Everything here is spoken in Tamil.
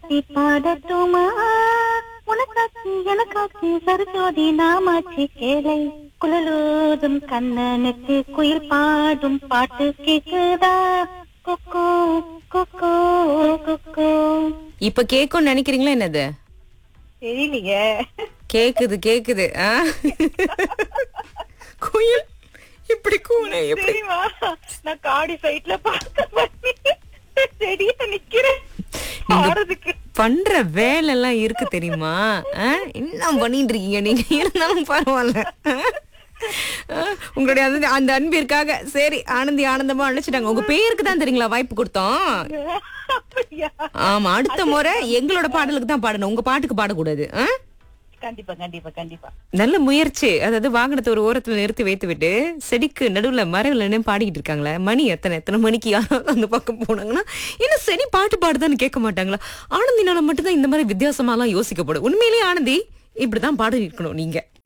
ஆராத்தி பாடட்டுமா உனக்காச்சு எனக்காச்சு சரஸ்வதி நாமாச்சு கேளை குழலூதும் கண்ணனுக்கு குயில் பாடும் பாட்டு கேக்குதா கொக்கோ கொக்கோ கொக்கோ இப்ப கேக்கும்னு நினைக்கிறீங்களா என்னது தெரியலையே கேக்குது கேக்குது ஆ? குயில் இப்படி கூன எப்படி தெரியுமா நான் காடி சைட்ல பார்க்க பண்ணி செடிய நிக்கிறேன் ஆடுறதுக்கு பண்ற வேலை எல்லாம் இருக்கு தெரியுமா ஆ? என்ன பண்ணிட்டு இருக்கீங்க நீங்க இருந்தாலும் பரவாயில்ல ஆ? ஆ, உங்களுடைய அந்த அந்த அன்பிற்காக சரி ஆனந்தி ஆனந்தமா அழைச்சிட்டாங்க உங்க பேருக்கு தான் தெரியுங்களா வாய்ப்பு கொடுத்தோம் அப்படியா ஆமா அடுத்த முறை எங்களோட பாடலுக்கு தான் பாடணும் உங்க பாட்டுக்கு பாடக்கூடாது ஆ? கண்டிப்பா கண்டிப்பா கண்டிப்பா நல்ல முயற்சி அதாவது வாகனத்தை ஒரு ஓரத்துல நிறுத்தி வைத்து விட்டு செடிக்கு நடுவுல மரவில் நின்னு பாடிக்கிட்டு இருக்காங்களே மணி எத்தனை எத்தனை மணிக்கு யாராவது அந்த பக்கம் போனாங்கன்னா என்ன செடி பாட்டு பாடுதான்னு கேட்க மாட்டாங்களா ஆனந்தினால மட்டும்தான் இந்த மாதிரி வித்தியாசமாலாம் யோசிக்கப்படும் உண்மையிலேயே ஆனந்தி இப்படிதான் பாடி இருக்கணும் நீங்க